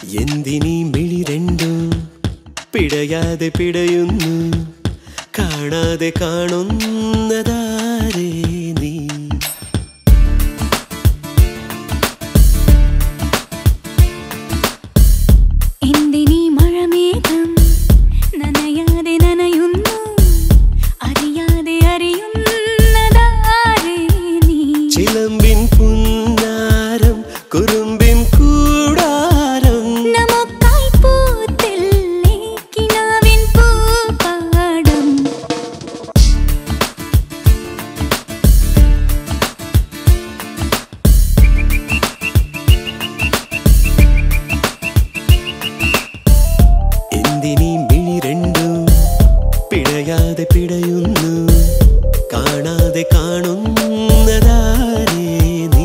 എന്തിനീ മിഴി രണ്ടും പിടയാതെ പിടയുന്നു കാണാതെ കാണുന്നതാരേ നീ എന്തിനീ മഴമേഘം നനയാതെ നനയുന്നു അറിയാതെ അറിയുന്നതാരേ നീ ചിലമ്പിൻ പുന്നാരം കുറുമ്പിൻ കൂടാരം നമുക്കായി പൂത്തില്ലേ കിനാവിൻ പൂപ്പാടം എന്തിനീ മിഴി രണ്ടും പിടയാതെ പിടയുന്നു കാണാതെ കാണുന്നതാരേ നീ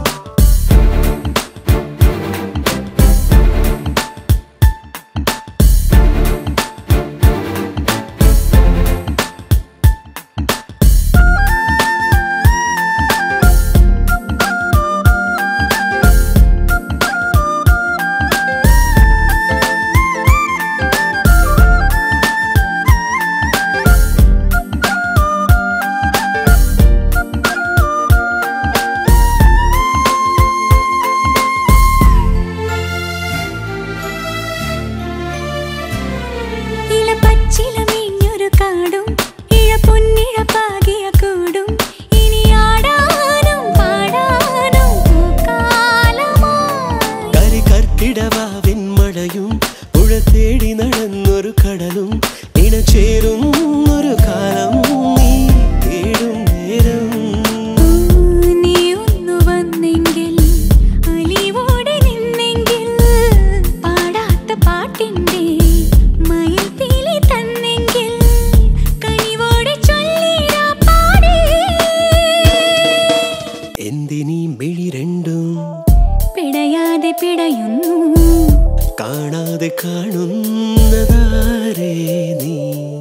ഇല പച്ചില മീഞ്ഞൊരു കാടും ഇഴ പൊന്നിഴ പാകിയ കൂടും ഇനി ആടാനും പാടാനും പൂക്കാലമായി കരി കർക്കിടവാവിൻ മഴയും പുഴ തേടി നടന്നൊരു കടലും ഇണചേരുന്നൊരു കാലം നീ തേടും നേരം നീ ഒന്നു വന്നെങ്കിൽ അലിവോടെ നിന്നെങ്കിൽ പാടാത്ത പാട്ടിന്റെ മയിൽ പീലി തന്നെങ്കിൽ കനിവോടെ ചൊല്ലിടാ പാടേ എന്തിനീ മിഴി രണ്ടും പിടയാതെ പിടയുന്നു കാണാതെ കാണുന്നതാരേ നീ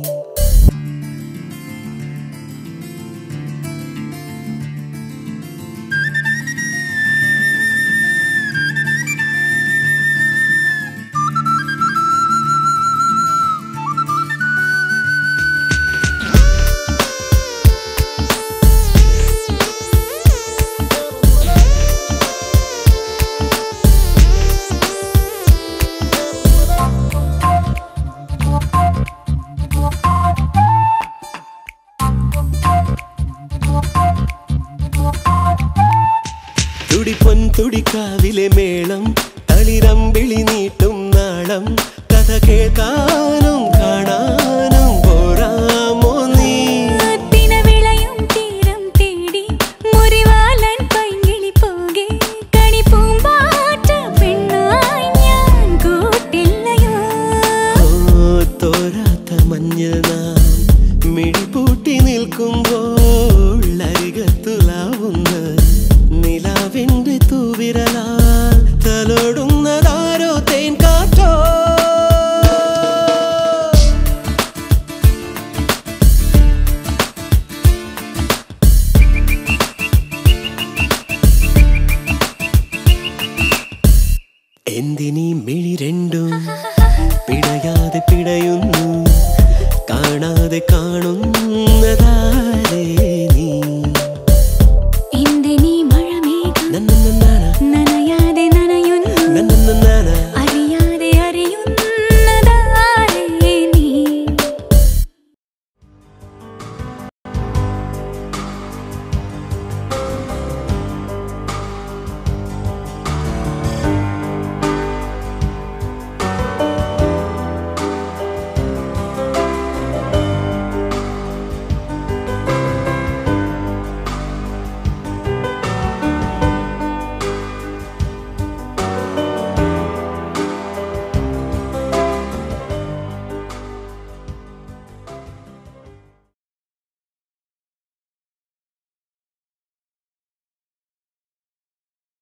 തുടിപ്പൊൻ തുടിക്കാവിലെ മേളം തളിരമ്പിളി നീട്ടും നാളം കഥ കേൾക്കാനും കാണാനും പോരാമോ നീ അത്തിന വിളയും തീരം തേടി മുറിവാലൻ പൈങ്കിളി പോകെ കണി പൂമ്പാറ്റ പെണ്ണായി ഞാൻ കൂട്ടില്ലയോ ഓ തോരാത്ത മഞ്ഞൾ നാം മിഴിപൂട്ടി നിൽക്കുമ്പോൾ അരികത്തുലാവുന്ന നിലാവിന്റെ തൂവിരലാ തലോടുന്നതാരോ തേൻ കാറ്റോ എന്തിനീ മിഴി രണ്ടും പിടയാതെ പിടയുന്നു കാണാതെ കാണുന്നു